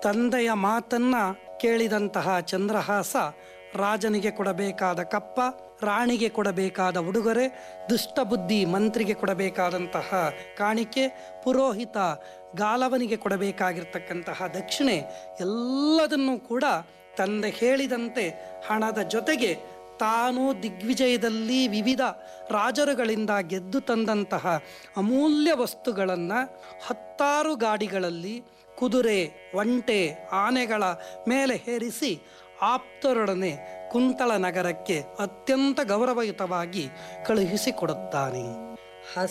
ತಂದೆಯ ಮಾತನ್ನ ಕೇಳಿದಂತಹ ಚಂದ್ರಹಾಸ ರಾಜನಿಗೆ ಕೊಡಬೇಕಾದ ಕಪ್ಪ ರಾಣಿಗೆ ಕೊಡಬೇಕಾದ ಉಡುಗೊರೆ ದುಷ್ಟಬುದ್ಧಿ ಮಂತ್ರಿಗೆ ಕೊಡಬೇಕಾದಂತಹ ಕಾಣಿಕೆ ಪುರೋಹಿತ ಗಾಲವನಿಗೆ ಕೊಡಬೇಕಾಗಿರ್ತಕ್ಕಂತಹ ದಕ್ಷಿಣೆ ಎಲ್ಲದನ್ನೂ ಕೂಡ ತಂದೆ ಹೇಳಿದಂತೆ ಹಣದ ಜೊತೆಗೆ ತಾನು ದಿಗ್ವಿಜಯದಲ್ಲಿ ವಿವಿಧ ರಾಜರುಗಳಿಂದ ಗೆದ್ದು ತಂದಂತಹ ಅಮೂಲ್ಯ ವಸ್ತುಗಳನ್ನು ಹತ್ತಾರು ಗಾಡಿಗಳಲ್ಲಿ ಕುದುರೆ ಒಂಟೆ ಆನೆಗಳ ಮೇಲೆ ಹೇರಿಸಿ ಆಪ್ತರೊಡನೆ ಕುಂತಳ ನಗರಕ್ಕೆ ಅತ್ಯಂತ ಗೌರವಯುತವಾಗಿ ಕಳುಹಿಸಿಕೊಡುತ್ತಾನೆ